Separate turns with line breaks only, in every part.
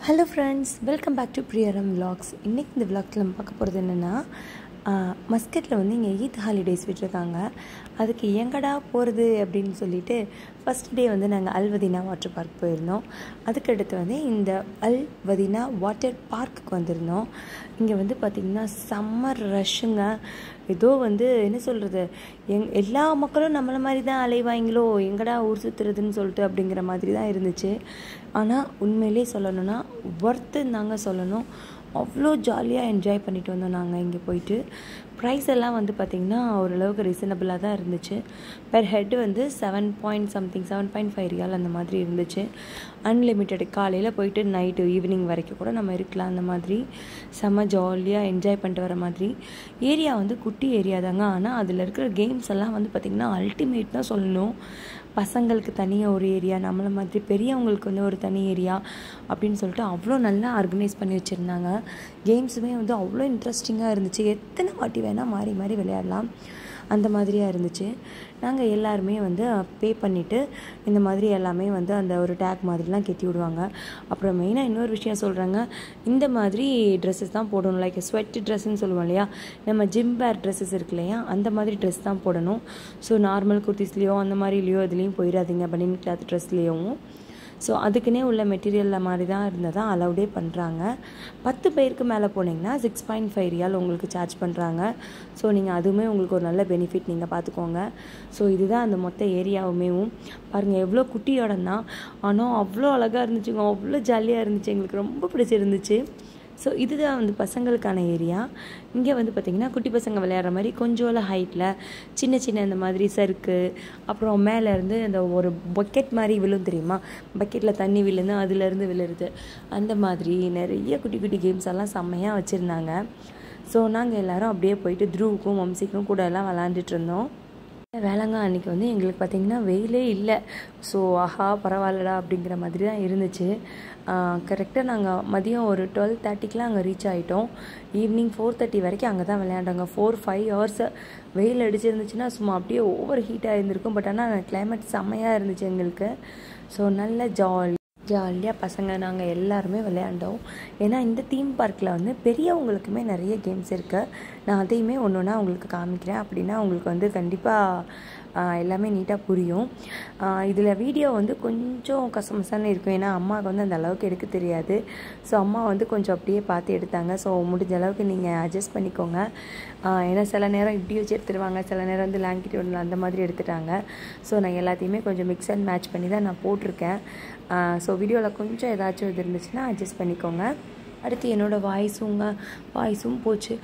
hello friends welcome back to Priyaram vlogs இன்றைக்கி இந்த vlogல நம்ம பார்க்க போகிறது என்னென்னா மஸ்கட்டில் வந்து இங்கே ஈத் ஹாலிடேஸ் விட்டுருக்காங்க அதுக்கு எங்கடா போகிறது அப்படின்னு சொல்லிட்டு ஃபஸ்ட் டே வந்து நாங்கள் அல்வதீனா வாட்டர் பார்க் போயிருந்தோம் அதுக்கடுத்து வந்து இந்த அல் வதீனா வாட்டர் பார்க்குக்கு வந்திருந்தோம் இங்கே வந்து பார்த்திங்கன்னா சம்மர் ரஷ்ஷுங்க ஏதோ வந்து என்ன சொல்கிறது எங் எல்லா மக்களும் நம்மளை மாதிரி தான் அலைவாங்களோ எங்கடா ஊர் சுற்றுறதுன்னு சொல்லிட்டு அப்படிங்கிற மாதிரி தான் இருந்துச்சு ஆனால் உண்மையிலே சொல்லணும்னா ஒர்த்துன்னு தாங்க சொல்லணும் அவ்வளோ ஜாலியாக என்ஜாய் பண்ணிட்டு வந்தோம் நாங்கள் இங்கே போயிட்டு ப்ரைஸ் எல்லாம் வந்து பார்த்திங்கன்னா ஓரளவுக்கு ரீசனபிளாக தான் இருந்துச்சு பெர் ஹெட் வந்து seven point something seven point five riyal அந்த மாதிரி இருந்துச்சு அன்லிமிட்டெட் காலையில் போயிட்டு நைட்டு ஈவினிங் வரைக்கும் கூட நம்ம இருக்கலாம் அந்த மாதிரி செம்ம ஜாலியாக என்ஜாய் பண்ணிட்டு வர மாதிரி ஏரியா வந்து குட்டி ஏரியா தாங்க ஆனால் அதில் இருக்கிற கேம்ஸ் எல்லாம் வந்து பார்த்திங்கன்னா அல்டிமேட் தான் சொல்லணும் பசங்களுக்கு தனியாக ஒரு ஏரியா நம்மளை மாதிரி பெரியவங்களுக்கு வந்து ஒரு தனி ஏரியா அப்படின்னு சொல்லிட்டு அவ்வளோ நல்லா ஆர்கனைஸ் பண்ணி வச்சுருந்தாங்க கேம்ஸுமே வந்து அவ்வளோ இன்ட்ரெஸ்டிங்காக இருந்துச்சு எத்தனை வாட்டி வேணால் மாறி மாறி விளையாடலாம் அந்த மாதிரியாக இருந்துச்சு நாங்கள் எல்லாருமே வந்து பே பண்ணிவிட்டு இந்த மாதிரி எல்லாமே வந்து அந்த ஒரு டேக் மாதிரிலாம் கெட்டி விடுவாங்க அப்புறம் மெயினாக இன்னொரு விஷயம் சொல்கிறாங்க இந்த மாதிரி ட்ரெஸ்ஸஸ் தான் போடணும் லைக் ஸ்வெட் ட்ரெஸ்ஸுன்னு சொல்லுவோம் இல்லையா நம்ம ஜிம் பேர் ட்ரெஸ்ஸஸ் இருக்கு இல்லையா அந்த மாதிரி ட்ரெஸ் தான் போடணும் ஸோ நார்மல் குர்த்திஸ்லேயோ அந்த மாதிரிலையோ இதுலேயும் போயிடாதீங்க பனியன் கிளாத் ட்ரெஸ்லேயும் ஸோ அதுக்குன்னே உள்ள மெட்டீரியலில் மாதிரி தான் இருந்ததான் அலௌடே பண்ணுறாங்க பத்து பேருக்கு மேலே போனீங்கன்னா சிக்ஸ் பாயிண்ட் ஃபைவ் ரியால் உங்களுக்கு சார்ஜ் பண்ணுறாங்க ஸோ நீங்கள் அதுவுமே உங்களுக்கு ஒரு நல்ல பெனிஃபிட் நீங்கள் பார்த்துக்கோங்க ஸோ இதுதான் அந்த மொத்த ஏரியாவுமேவும் பாருங்கள் எவ்வளோ குட்டி இடம் தான் ஆனால் அவ்வளோ அழகாக இருந்துச்சுங்க அவ்வளோ ஜாலியாக இருந்துச்சு எங்களுக்கு ரொம்ப பிடிச்சிருந்துச்சு ஸோ இதுதான் வந்து பசங்களுக்கான ஏரியா இங்கே வந்து பார்த்திங்கன்னா குட்டி பசங்க விளையாடுற மாதிரி கொஞ்சோல ஹைட்டில் சின்ன சின்ன இந்த மாதிரி சறுக்கு அப்புறம் மேலேருந்து அந்த ஒரு பக்கெட் மாதிரி விழும் தெரியுமா பக்கெட்டில் தண்ணி விழுந்து அதுலேருந்து விழுறது அந்த மாதிரி நிறைய குட்டி குட்டி கேம்ஸ் எல்லாம் செம்மையாக வச்சுருந்தாங்க ஸோ நாங்கள் எல்லோரும் அப்படியே போயிட்டு த்ரூவுக்கும் வம்சிக்கும் கூட எல்லாம் விளாண்டுட்டு இருந்தோம் வேளாங்க அன்றைக்கி வந்து எங்களுக்கு பார்த்திங்கன்னா வெயிலே இல்லை ஸோ ஆஹா பரவாயில்லடா அப்படிங்கிற மாதிரி தான் இருந்துச்சு கரெக்டாக நாங்கள் மதியம் ஒரு டுவெல் தேர்ட்டிக்கெலாம் அங்கே ரீச் ஆகிட்டோம் ஈவினிங் ஃபோர் தேர்ட்டி வரைக்கும் அங்கே தான் விளையாண்டாங்க ஃபோர் ஃபைவ் ஹவர்ஸ் வெயில் அடிச்சிருந்துச்சுன்னா சும்மா அப்படியே ஓவர் ஹீட்டாக இருந்திருக்கும் பட் ஆனால் கிளைமேட் செம்மையாக இருந்துச்சு எங்களுக்கு ஸோ நல்ல ஜாலி ஜாலியாக பசங்க நாங்கள் எல்லாருமே விளையாண்டோம் ஏன்னா இந்த தீம் பார்க்கில் வந்து பெரியவங்களுக்குமே நிறைய கேம்ஸ் இருக்குது நான் அதையுமே ஒன்று ஒன்றா உங்களுக்கு காமிக்கிறேன் அப்படின்னா உங்களுக்கு வந்து கண்டிப்பாக எல்லாமே நீட்டாக புரியும் இதில் வீடியோ வந்து கொஞ்சம் கசமசான்னு இருக்கும் ஏன்னா அம்மாவுக்கு வந்து அந்த அளவுக்கு எடுக்க தெரியாது ஸோ அம்மா வந்து கொஞ்சம் அப்படியே பார்த்து எடுத்தாங்க ஸோ முடிஞ்ச அளவுக்கு நீங்கள் அட்ஜஸ்ட் பண்ணிக்கோங்க ஏன்னா சில நேரம் இப்படி வச்சு எடுத்துருவாங்க சில நேரம் வந்து லாங்கிட்டு அந்த மாதிரி எடுத்துட்டாங்க ஸோ நான் எல்லாத்தையுமே கொஞ்சம் மிக்ஸ் அண்ட் மேட்ச் பண்ணி தான் நான் போட்டிருக்கேன் ஸோ வீடியோவில் கொஞ்சம் ஏதாச்சும் இது இருந்துச்சுன்னா அட்ஜஸ்ட் பண்ணிக்கோங்க அடுத்து என்னோடய வாய்ஸுங்க வாய்ஸும் போச்சு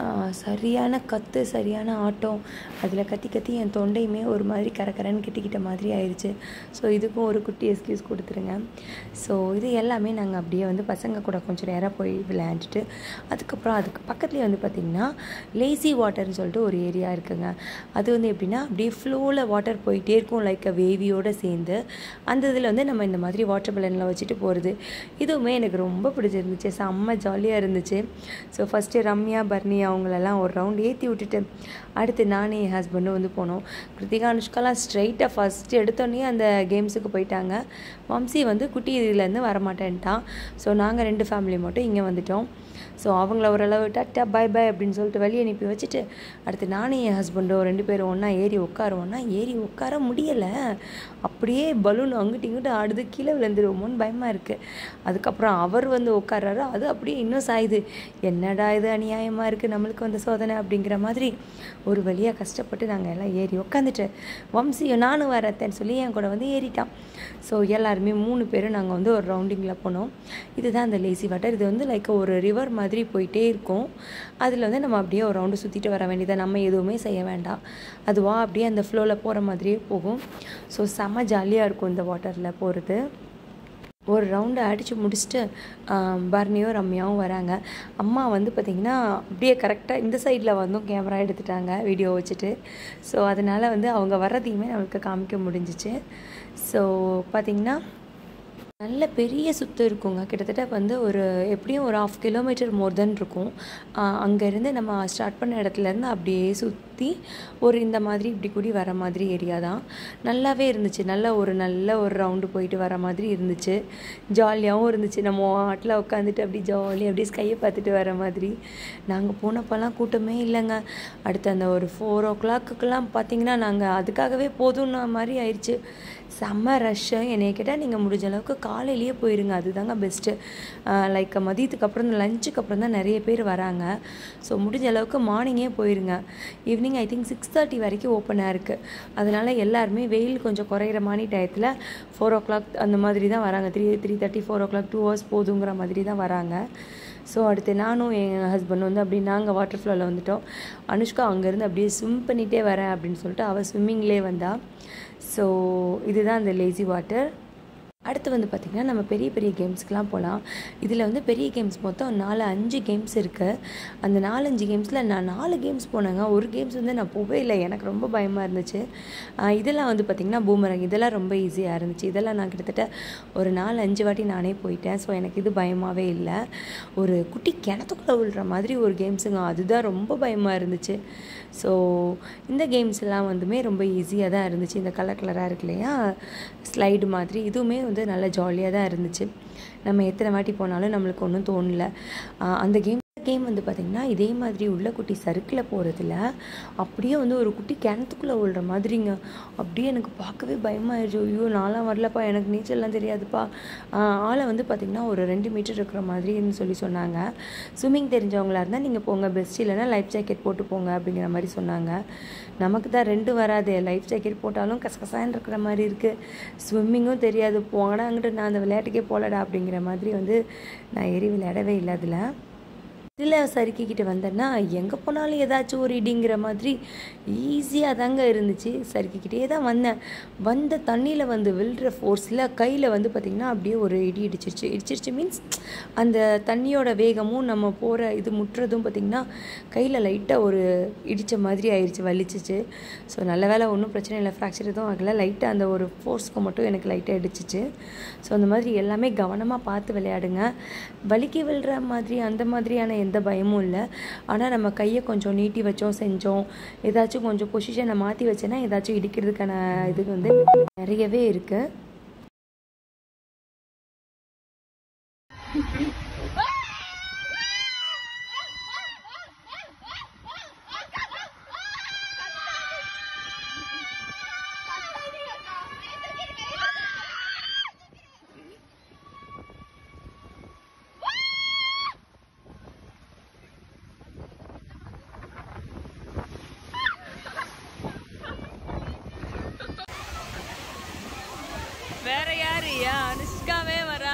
சரியான கற்று சரியான ஆட்டம் அதில் கத்தி கத்தி என் தொண்டையுமே ஒரு மாதிரி கரக்கரன்னு கிட்டிக்கிட்ட மாதிரி ஆயிடுச்சு ஸோ இதுக்கும் ஒரு குட்டி எக்ஸ்கியூஸ் கொடுத்துருங்க ஸோ இது எல்லாமே நாங்கள் அப்படியே வந்து பசங்க கூட கொஞ்சம் நேரம் போய் விளையாண்டுட்டு அதுக்கப்புறம் அதுக்கு பக்கத்துலேயே வந்து பார்த்திங்கன்னா லேசி வாட்டர்னு சொல்லிட்டு ஒரு ஏரியா இருக்குங்க அது வந்து எப்படின்னா அப்படியே ஃப்ளோவில் வாட்டர் போயிட்டே இருக்கும் லைக் வேவியோடு சேர்ந்து அந்த இதில் வந்து நம்ம இந்த மாதிரி வாட்டர் பலனில் வச்சுட்டு போகிறது இதுவுமே எனக்கு ரொம்ப பிடிச்சிருந்துச்சு செம்ம ஜாலியாக இருந்துச்சு ஸோ ஃபஸ்ட்டு ரம்யா பர்னி அவங்களெல்லாம் ஒரு ரவுண்ட் ஏற்றி விட்டுட்டு அடுத்து நானே என் ஹஸ்பண்டும் வந்து போனோம் கிருத்திகா அனுஷ்காலாம் ஸ்ட்ரைட்டாக ஃபஸ்ட்டு எடுத்தோடனே அந்த கேம்ஸுக்கு போயிட்டாங்க வம்சி வந்து குட்டி இதுலேருந்து வரமாட்டேன்ட்டான் ஸோ நாங்கள் ரெண்டு ஃபேமிலி மட்டும் இங்கே வந்துட்டோம் ஸோ அவங்கள ஓரளவு டட்டா பை பை அப்படின்னு சொல்லிட்டு வெளியே அனுப்பி வச்சுட்டு அடுத்து நானும் என் ஹஸ்பண்டும் ரெண்டு பேரும் ஒன்றா ஏறி உட்காருவோன்னா ஏறி உட்கார முடியலை அப்படியே பலூன் அங்கிட்டு இங்கிட்டு ஆடுது கீழே விழுந்துருவோமோன்னு பயமாக இருக்குது அதுக்கப்புறம் அவர் வந்து உட்கார்றாரு அது அப்படியே இன்னும் சாயுது என்னடா இது அநியாயமாக இருக்குது நம்மளுக்கு வந்த சோதனை அப்படிங்கிற மாதிரி ஒரு வழியாக கஷ்டப்பட்டு நாங்கள் எல்லாம் ஏறி உட்காந்துட்டு வம்சி நானும் வரத்தேன்னு சொல்லி என் கூட வந்து ஏறிட்டான் ஸோ எல்லாருமே மூணு பேரும் நாங்கள் வந்து ஒரு ரவுண்டிங்கில் போனோம் இதுதான் அந்த லேசி வாட்டர் இது வந்து லைக் ஒரு ரிவர் மாதிரி போயிட்டே இருக்கும் அதில் வந்து நம்ம அப்படியே ஒரு ரவுண்டு சுற்றிட்டு வர வேண்டியதை நம்ம எதுவுமே செய்ய வேண்டாம் அதுவாக அப்படியே அந்த ஃப்ளோவில் போகிற மாதிரியே போகும் ஸோ செம்ம ஜாலியாக இருக்கும் இந்த வாட்டரில் போகிறது ஒரு ரவுண்டு அடித்து முடிச்சுட்டு பர்னியும் ரம்யாவும் வராங்க அம்மா வந்து பார்த்திங்கன்னா அப்படியே கரெக்டாக இந்த சைடில் வந்தும் கேமரா எடுத்துட்டாங்க வீடியோ வச்சுட்டு ஸோ அதனால் வந்து அவங்க வர்றதையுமே நம்மளுக்கு காமிக்க முடிஞ்சிச்சு ஸோ பார்த்திங்கன்னா நல்ல பெரிய சுற்று இருக்குங்க கிட்டத்தட்ட வந்து ஒரு எப்படியும் ஒரு ஆஃப் கிலோமீட்டர் மோர் தென் இருக்கும் அங்கேருந்து நம்ம ஸ்டார்ட் பண்ண இடத்துலேருந்து அப்படியே சுற்றி ஒரு இந்த மாதிரி இப்படி கூடி வர மாதிரி ஏரியா தான் நல்லாவே இருந்துச்சு நல்ல ஒரு நல்ல ஒரு ரவுண்டு போயிட்டு வர மாதிரி இருந்துச்சு ஜாலியாகவும் இருந்துச்சு நம்ம ஆட்டில் உட்காந்துட்டு அப்படி ஜாலியாக அப்படியே ஸ்கையை பார்த்துட்டு வர மாதிரி நாங்கள் போனப்போலாம் கூட்டமே இல்லைங்க அடுத்து அந்த ஒரு ஃபோர் ஓ கிளாக்குக்கெல்லாம் பார்த்தீங்கன்னா நாங்கள் அதுக்காகவே போதும்ன மாதிரி ஆயிடுச்சு செம்ம ரஷ்ஷு என்னை கேட்டால் நீங்கள் முடிஞ்ச அளவுக்கு காலையிலேயே போயிருங்க அதுதாங்க பெஸ்ட்டு லைக் மதியத்துக்கு அப்புறம் இந்த லஞ்சுக்கு அப்புறம் தான் நிறைய பேர் வராங்க ஸோ முடிஞ்ச அளவுக்கு மார்னிங்கே போயிருங்க evening I think six thirty வரைக்கும் ஓப்பனாக இருக்குது அதனால் எல்லாருமே வெயில் கொஞ்சம் குறையிற மாதிரி டயத்தில் ஃபோர் ஓ கிளாக் அந்த மாதிரி தான் வராங்க three three thirty four o'clock two hours போதுங்கிற மாதிரி தான் வராங்க ஸோ அடுத்து நானும் என் ஹஸ்பண்ட் வந்து அப்படி நாங்கள் வாட்டர் ஃப்ளோவில் வந்துட்டோம் அனுஷ்கா அங்கேருந்து அப்படியே ஸ்விம் பண்ணிகிட்டே வரேன் அப்படின்னு சொல்லிட்டு அவள் ஸ்விம்மிங்லேயே வந்தா ஸோ இதுதான் அந்த லேசி வாட்டர் அடுத்து வந்து பார்த்திங்கன்னா நம்ம பெரிய பெரிய கேம்ஸ்க்கெலாம் போகலாம் இதில் வந்து பெரிய கேம்ஸ் மொத்தம் நாலு அஞ்சு கேம்ஸ் இருக்குது அந்த நாலஞ்சு கேம்ஸில் நான் நாலு கேம்ஸ் போனேங்க ஒரு கேம்ஸ் வந்து நான் போகவே இல்லை எனக்கு ரொம்ப பயமாக இருந்துச்சு இதெல்லாம் வந்து பார்த்திங்கன்னா பூமரங் இதெல்லாம் ரொம்ப ஈஸியாக இருந்துச்சு இதெல்லாம் நான் கிட்டத்தட்ட ஒரு நாலு அஞ்சு வாட்டி நானே போயிட்டேன் ஸோ எனக்கு இது பயமாகவே இல்லை ஒரு குட்டி கிணத்துக்குள்ளே விழுற மாதிரி ஒரு கேம்ஸுங்க அதுதான் ரொம்ப பயமாக இருந்துச்சு ஸோ இந்த கேம்ஸ் எல்லாம் வந்துமே ரொம்ப ஈஸியாக தான் இருந்துச்சு இந்த கலர் கலராக இருக்கு இல்லையா ஸ்லைடு மாதிரி இதுவுமே வந்து நல்ல ஜாலியாக தான் இருந்துச்சு நம்ம எத்தனை வாட்டி போனாலும் நம்மளுக்கு ஒன்றும் தோணல அந்த கேம் கேம் வந்து பார்த்திங்கன்னா இதே மாதிரி உள்ள குட்டி சறுக்கில் போகிறதுல அப்படியே வந்து ஒரு குட்டி கிணத்துக்குள்ளே விழுற மாதிரிங்க அப்படியே எனக்கு பார்க்கவே பயமாயிருச்சு ஐயோ நான்லாம் வரலப்பா எனக்கு நீச்சல்லாம் தெரியாதுப்பா ஆளை வந்து பார்த்திங்கன்னா ஒரு ரெண்டு மீட்டர் இருக்கிற மாதிரின்னு சொல்லி சொன்னாங்க ஸ்விம்மிங் தெரிஞ்சவங்களா இருந்தால் நீங்கள் போங்க பெஸ்ட் இல்லைன்னா லைஃப் ஜாக்கெட் போட்டு போங்க அப்படிங்கிற மாதிரி சொன்னாங்க நமக்கு தான் ரெண்டு வராது லைஃப் ஜாக்கெட் போட்டாலும் கசகசான்னு இருக்கிற மாதிரி இருக்குது ஸ்விம்மிங்கும் தெரியாது போங்கடா அங்கிட்டு நான் அந்த விளையாட்டுக்கே போகலடா அப்படிங்கிற மாதிரி வந்து நான் ஏறி விளையாடவே இல்லை அதில் இதில் சறுக்கிக்கிட்டு வந்தேன்னா எங்கே போனாலும் ஏதாச்சும் ஒரு இடிங்கிற மாதிரி ஈஸியாக தாங்க இருந்துச்சு சறுக்கிக்கிட்டே தான் வந்தேன் வந்த தண்ணியில் வந்து விழுற ஃபோர்ஸில் கையில் வந்து பார்த்திங்கன்னா அப்படியே ஒரு இடி இடிச்சிருச்சு இடிச்சிருச்சு மீன்ஸ் அந்த தண்ணியோட வேகமும் நம்ம போகிற இது முட்டுறதும் பார்த்திங்கன்னா கையில் லைட்டாக ஒரு இடித்த மாதிரி ஆயிடுச்சு வலிச்சிச்சு ஸோ நல்ல வேலை ஒன்றும் பிரச்சனை இல்லை ஃப்ராக்சர் எதுவும் ஆகலை லைட்டாக அந்த ஒரு ஃபோர்ஸ்க்கு மட்டும் எனக்கு லைட்டாக இடிச்சிச்சு ஸோ அந்த மாதிரி எல்லாமே கவனமாக பார்த்து விளையாடுங்க வலிக்கு விழுற மாதிரி அந்த மாதிரியான எந்த பயமும் இல்லை ஆனால் நம்ம கையை கொஞ்சம் நீட்டி வச்சோம் செஞ்சோம் ஏதாச்சும் கொஞ்சம் பொசிஷனை மாற்றி வச்சேன்னா ஏதாச்சும் இடிக்கிறதுக்கான இது வந்து நிறையவே இருக்குது
வேற யாரு யா அனுஷ்காவே வரா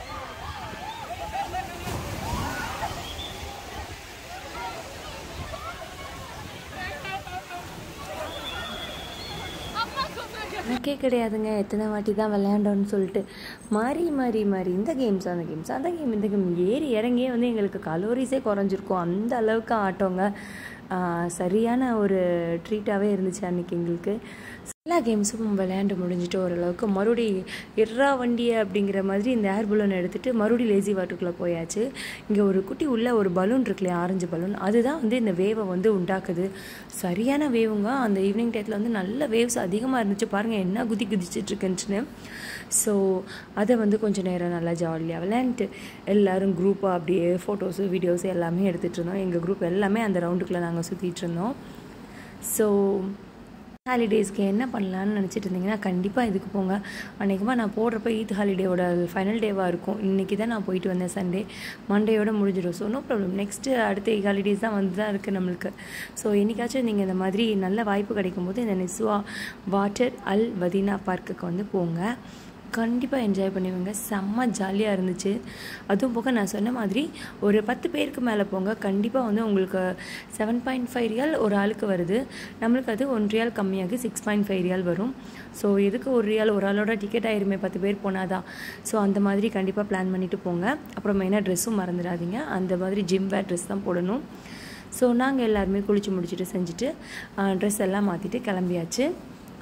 எனக்கே கிடையாதுங்க எத்தனை வாட்டி தான் விளையாண்டோன்னு சொல்லிட்டு மாறி மாறி மாறி இந்த கேம்ஸ் அந்த கேம்ஸ் அந்த கேம் இந்த கேம் ஏறி இறங்கியே வந்து எங்களுக்கு கலோரிஸே குறைஞ்சிருக்கும் அந்த அளவுக்கு ஆட்டோங்க சரியான ஒரு ட்ரீட்டாகவே இருந்துச்சு அன்றைக்கி எங்களுக்கு எல்லா கேம்ஸும் விளையாண்டு முடிஞ்சுட்டு ஓரளவுக்கு மறுபடி எர்ரா வண்டியை அப்படிங்கிற மாதிரி இந்த ஏர் பலூன் எடுத்துகிட்டு மறுபடி லேசி வாட்டருக்குள்ளே போயாச்சு இங்கே ஒரு குட்டி உள்ள ஒரு பலூன் இருக்குல்லையா ஆரஞ்சு பலூன் அதுதான் வந்து இந்த வேவை வந்து உண்டாக்குது சரியான வேவுங்க அந்த ஈவினிங் டயத்தில் வந்து நல்ல வேவ்ஸ் அதிகமாக இருந்துச்சு பாருங்கள் என்ன குதி குதிச்சிட்ருக்குன்ட்டுன்னு ஸோ அதை வந்து கொஞ்சம் நேரம் நல்லா ஜாலியாக விளையாண்டுட்டு எல்லோரும் குரூப்பாக அப்படியே ஃபோட்டோஸு வீடியோஸ் எல்லாமே எடுத்துகிட்டு இருந்தோம் எங்கள் குரூப் எல்லாமே அந்த ரவுண்டுக்குள்ளே நாங்கள் சுற்றிட்டு இருந்தோம் ஸோ ஹாலிடேஸ்க்கு என்ன பண்ணலான்னு நினச்சிட்டு இருந்தீங்கன்னா கண்டிப்பாக இதுக்கு போங்க அன்றைக்குமா நான் போடுறப்ப ஈத் ஹாலிடேவோட ஃபைனல் டேவாக இருக்கும் இன்றைக்கி தான் நான் போயிட்டு வந்தேன் சண்டே மண்டேயோட முடிஞ்சிடும் ஸோ நோ ப்ராப்ளம் நெக்ஸ்ட்டு அடுத்த ஹாலிடேஸ் தான் வந்து தான் இருக்குது நம்மளுக்கு ஸோ என்றைக்காச்சும் நீங்கள் இந்த மாதிரி நல்ல வாய்ப்பு கிடைக்கும்போது இந்த நிஸ்வா வாட்டர் அல் வதீனா பார்க்குக்கு வந்து போங்க கண்டிப்பாக என்ஜாய் பண்ணுவீங்க செம்ம ஜாலியாக இருந்துச்சு அதுவும் போக நான் சொன்ன மாதிரி ஒரு பத்து பேருக்கு மேலே போங்க கண்டிப்பாக வந்து உங்களுக்கு செவன் பாயிண்ட் ஃபைவ் ரியால் ஒரு ஆளுக்கு வருது நம்மளுக்கு அது ஒன் ரியால் கம்மியாகி சிக்ஸ் பாயிண்ட் ஃபைவ் ரியால் வரும் ஸோ எதுக்கு ஒரு ரியால் ஒரு ஆளோட டிக்கெட் ஆயிருமே பத்து பேர் போனால் தான் ஸோ அந்த மாதிரி கண்டிப்பாக பிளான் பண்ணிவிட்டு போங்க அப்புறம் மெயினாக ட்ரெஸ்ஸும் மறந்துடாதீங்க அந்த மாதிரி ஜிம் வேர் ட்ரெஸ் தான் போடணும் ஸோ நாங்கள் எல்லாருமே குளித்து முடிச்சுட்டு செஞ்சுட்டு ட்ரெஸ் எல்லாம் மாற்றிட்டு கிளம்பியாச்சு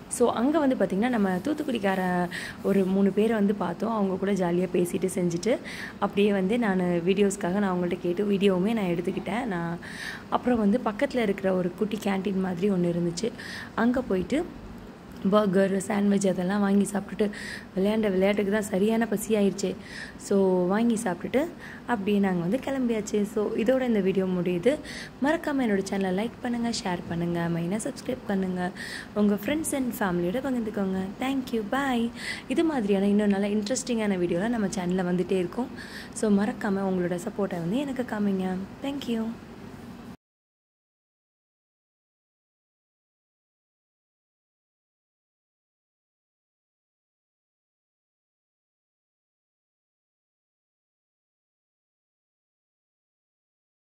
ஸோ அங்கே வந்து பார்த்திங்கன்னா நம்ம தூத்துக்குடிக்கார ஒரு மூணு பேரை வந்து பார்த்தோம் அவங்க கூட ஜாலியாக பேசிட்டு செஞ்சுட்டு அப்படியே வந்து நான் வீடியோஸ்க்காக நான் அவங்கள்ட்ட கேட்டு வீடியோவுமே நான் எடுத்துக்கிட்டேன் நான் அப்புறம் வந்து பக்கத்தில் இருக்கிற ஒரு குட்டி கேன்டீன் மாதிரி ஒன்று இருந்துச்சு அங்கே போயிட்டு பர்கர் சாண்ட்விச் அதெல்லாம் வாங்கி சாப்பிட்டுட்டு விளையாண்ட விளையாட்டுக்கு தான் சரியான பசி ஆயிடுச்சு ஸோ வாங்கி சாப்பிட்டுட்டு அப்படியே நாங்கள் வந்து கிளம்பியாச்சு ஸோ இதோட இந்த வீடியோ முடியுது மறக்காமல் என்னோடய சேனலை லைக் பண்ணுங்கள் ஷேர் பண்ணுங்கள் மெயினாக சப்ஸ்கிரைப் பண்ணுங்கள் உங்கள் ஃப்ரெண்ட்ஸ் அண்ட் ஃபேமிலியோட பகிர்ந்துக்கோங்க தேங்க்யூ பாய் இது மாதிரியான இன்னும் நல்ல இன்ட்ரெஸ்டிங்கான வீடியோலாம் நம்ம சேனலில் வந்துகிட்டே இருக்கும் ஸோ மறக்காமல் உங்களோட சப்போர்ட்டை வந்து எனக்கு காமிங்க தேங்க்யூ